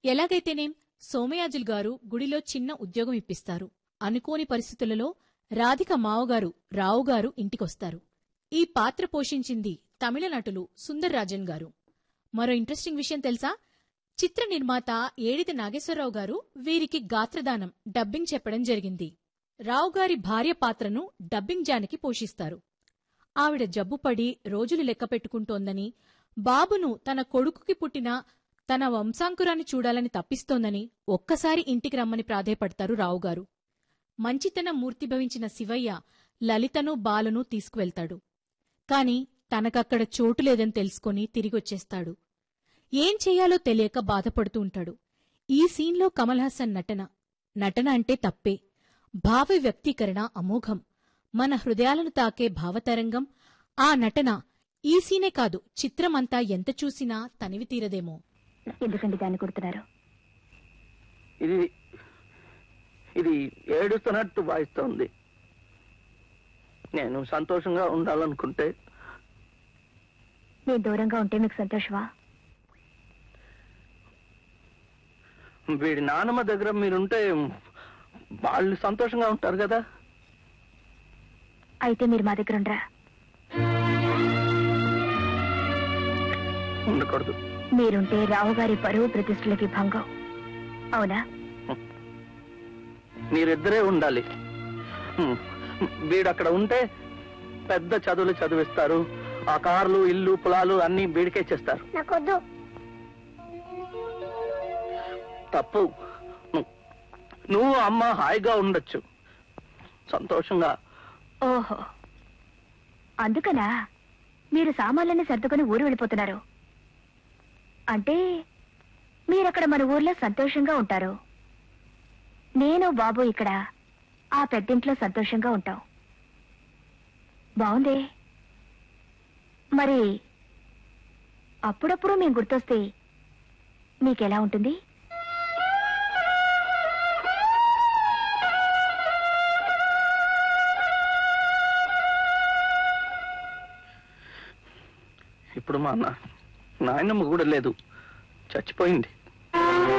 ఎలాగైతేనేం సోమయాజుల్ గారు గుడిలో చిన్న ఉద్యోగం ఇప్పిస్తారు అనుకోని పరిస్థితులలో రాధిక మావగారు రావుగారు ఇంటికొస్తారు ఈ పాత్ర పోషించింది తమిళ నటులు సుందర్రాజన్ గారు మరో ఇంట్రెస్టింగ్ విషయం తెలుసా చిత్ర నిర్మాత ఏడిది నాగేశ్వరరావు గారు వీరికి గాత్రదానం డబ్బింగ్ చెప్పడం జరిగింది రావుగారి భార్య పాత్రను డబ్బింగ్ జానకి పోషిస్తారు ఆవిడ జబ్బుపడి రోజులు లెక్క పెట్టుకుంటోందని బాబును తన కొడుకుకి పుట్టిన తన వంశాంకురాన్ని చూడాలని తప్పిస్తోందని ఒక్కసారి ఇంటికి రమ్మని ప్రాధేయపడతారు రావుగారు మంచితనం మూర్తిభవించిన శివయ్య లలితను బాలను తీసుకువెళ్తాడు కాని తనకక్కడ చోటు లేదని తెలుసుకొని తిరిగొచ్చేస్తాడు ఏం చెయ్యాలో తెలియక బాధపడుతూ ఉంటాడు ఈ సీన్లో కమల్ హాసన్ నటన నటన అంటే తప్పే భావ వ్యక్తీకరణ అమోఘం మన హృదయాలను తాకే భావతరంగం ఆ నటన ఈ సీనే కాదు చిత్రమంతా ఎంత చూసినా తనివి తీరదేమో ఎందుకండి దాన్ని కుడుతున్నారు ఇది ఇది ఏడుస్తున్నట్టు వాయిస్తోంది నేను సంతోషంగా ఉండాలనుకుంటే నేను దూరంగా ఉంటే మీకు సంతోషమా వీడి నానమ్మ దగ్గర మీరుంటే వాళ్ళు సంతోషంగా ఉంటారు కదా అయితే మీరు మా దగ్గర ఉండరా ఉండకూడదు మీరుంటే రావుగారి పరువు ప్రతిష్టలకి భంగం అవునా మీరిద్దరే ఉండాలి హ్మ్. వీడు అక్కడ ఉంటే పెద్ద చదువులు చదివిస్తారు ఆ కార్లు ఇల్లు పొలాలు అన్ని వీడికే చేస్తారు నాకొద్దు తప్పు ను- నువ్వు అమ్మ హాయిగా ఉండొచ్చు సంతోషంగా ఓహో అందుకనా మీరు సామాన్లన్నీ సర్దుకొని ఊరు వెళ్ళిపోతున్నారు అంటే మీరక్కడ మన ఊర్లో సంతోషంగా ఉంటారు నేను బాబు ఇక్కడ ఆ పెద్దింట్లో సంతోషంగా ఉంటాం బాగుంది మరి అప్పుడప్పుడు మేము గుర్తొస్తే మీకెలా ఉంటుంది ఇప్పుడు మా నా- నాయనమ్మ కూడా లేదు చచ్చిపోయింది